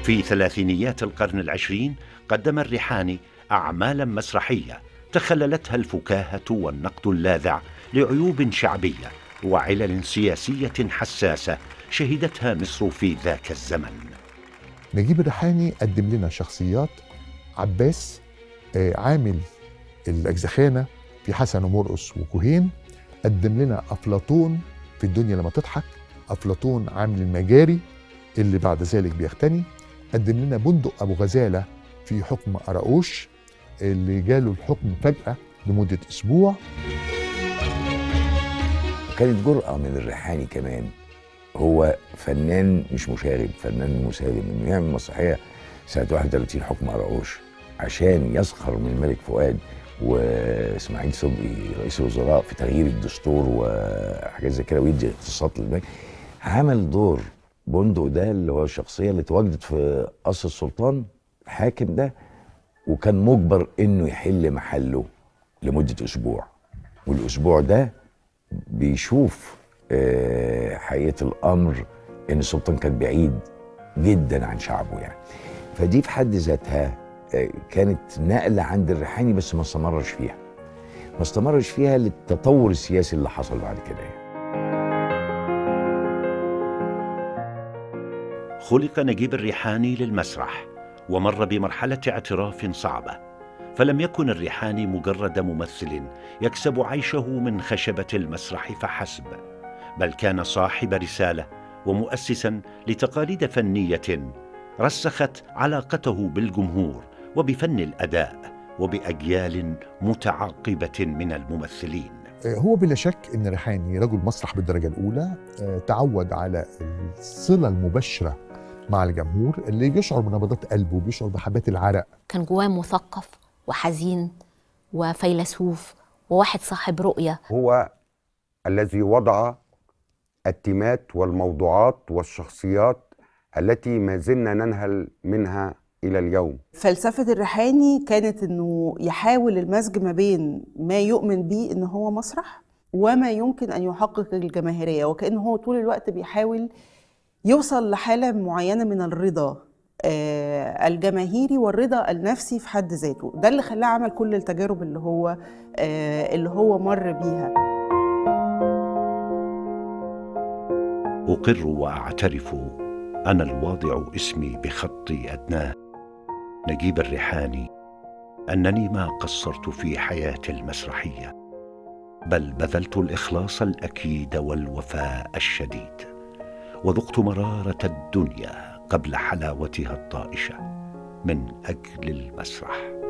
في ثلاثينيات القرن العشرين قدم الريحاني أعمالا مسرحية تخللتها الفكاهة والنقد اللاذع لعيوب شعبية وعلل سياسية حساسة شهدتها مصر في ذاك الزمن نجيب الريحاني قدم لنا شخصيات عباس آه، عامل الأجزخانة في حسن ومرقص وكوهين قدم لنا أفلاطون في الدنيا لما تضحك أفلاطون عامل المجاري اللي بعد ذلك بيغتني قدم لنا بندق أبو غزالة في حكم أراؤوش اللي جاله الحكم فجأة لمدة أسبوع كانت جرأة من الريحاني كمان هو فنان مش مشاغب فنان مسالم انه يعمل مسرحية سنة 31 حكم أراؤوش عشان يسخر من الملك فؤاد واسماعيل صدقي رئيس الوزراء في تغيير الدستور وحاجات زي كده ويدي اختصاصات للملك عمل دور بندق ده اللي هو الشخصيه اللي اتواجدت في قصر السلطان الحاكم ده وكان مجبر انه يحل محله لمده اسبوع والاسبوع ده بيشوف آه، حقيقه الامر ان السلطان كان بعيد جدا عن شعبه يعني فدي في حد ذاتها آه، كانت نقله عند الريحاني بس ما استمرش فيها ما استمرش فيها للتطور السياسي اللي حصل بعد كده يعني. خلق نجيب الريحاني للمسرح ومر بمرحلة اعتراف صعبة فلم يكن الريحاني مجرد ممثل يكسب عيشه من خشبة المسرح فحسب بل كان صاحب رسالة ومؤسسا لتقاليد فنية رسخت علاقته بالجمهور وبفن الأداء وبأجيال متعاقبة من الممثلين آه، هو بلا شك ان ريحاني رجل مسرح بالدرجه الاولى آه، تعود على الصله المباشره مع الجمهور اللي بيشعر بنبضات قلبه بيشعر بحبات العرق كان جواه مثقف وحزين وفيلسوف وواحد صاحب رؤية هو الذي وضع التيمات والموضوعات والشخصيات التي ما زلنا ننهل منها الى اليوم فلسفة الريحاني كانت انه يحاول المزج ما بين ما يؤمن به ان هو مسرح وما يمكن ان يحقق الجماهيرية وكأنه هو طول الوقت بيحاول يوصل لحالة معينة من الرضا آه، الجماهيري والرضا النفسي في حد ذاته ده اللي خلاه عمل كل التجارب اللي هو آه، اللي هو مر بيها أقر وأعترف أنا الواضع اسمي بخطي أدناه نجيب الريحاني أنني ما قصرت في حياتي المسرحية بل بذلت الإخلاص الأكيد والوفاء الشديد وذقت مرارة الدنيا قبل حلاوتها الطائشة من أجل المسرح